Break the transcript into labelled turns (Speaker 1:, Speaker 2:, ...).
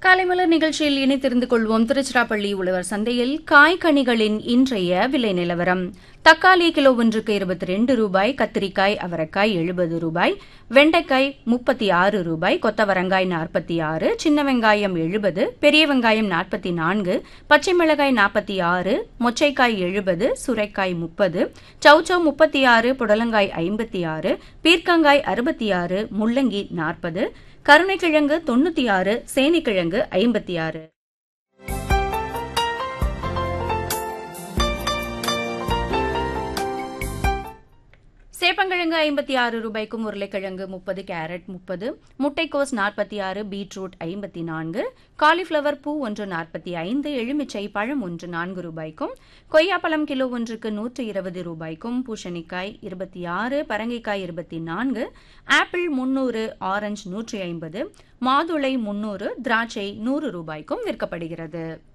Speaker 1: காலைமலர் நிகழ்ச்சியில் இணைத்திருந்து கொள்வோம் திருச்சிராப்பள்ளி உழவர் சந்தையில் காய்கனிகளின் இன்றைய விலை நிலவரம் தக்காளி கிலோ ஒன்றுக்கு இருபத்தி ரெண்டு ரூபாய் கத்திரிக்காய் அவரைக்காய் எழுபது ரூபாய் வெண்டைக்காய் முப்பத்தி ஆறு ரூபாய் கொத்தவரங்காய் நாற்பத்தி ஆறு சின்ன வெங்காயம் எழுபது பெரிய வெங்காயம் நாற்பத்தி நான்கு பச்சை மிளகாய் நாற்பத்தி ஆறு மொச்சைக்காய் எழுபது சுரைக்காய் முப்பது சௌச்சௌ முப்பத்தி ஆறு புடலங்காய் ஐம்பத்தி ஆறு பீர்க்கங்காய் அறுபத்தி ஆறு முள்ளங்கி நாற்பது கருணைக்கிழங்கு தொண்ணூத்தி ஆறு சேனைக்கிழங்கு ஐம்பத்தி ஆறு சேப்பங்கிழங்கு ஐம்பத்தி ஆறு ரூபாய்க்கும் உருளைக்கிழங்கு முப்பது கேரட் முப்பது முட்டைக்கோஸ் நாற்பத்தி ஆறு பீட்ரூட் ஐம்பத்தி நான்கு காலிஃப்ளவர் பூ ஒன்று நாற்பத்தி ஐந்து எலுமிச்சை பழம் ஒன்று நான்கு ரூபாய்க்கும் கொய்யாப்பழம் கிலோ ஒன்றுக்கு நூற்று இருபது ரூபாய்க்கும் பூசணிக்காய் இருபத்தி ஆறு பரங்கிக்காய் இருபத்தி நான்கு ஆப்பிள் முன்னூறு ஆரஞ்சு நூற்றி ஐம்பது மாதுளை முன்னூறு திராட்சை நூறு ரூபாய்க்கும் விற்கப்படுகிறது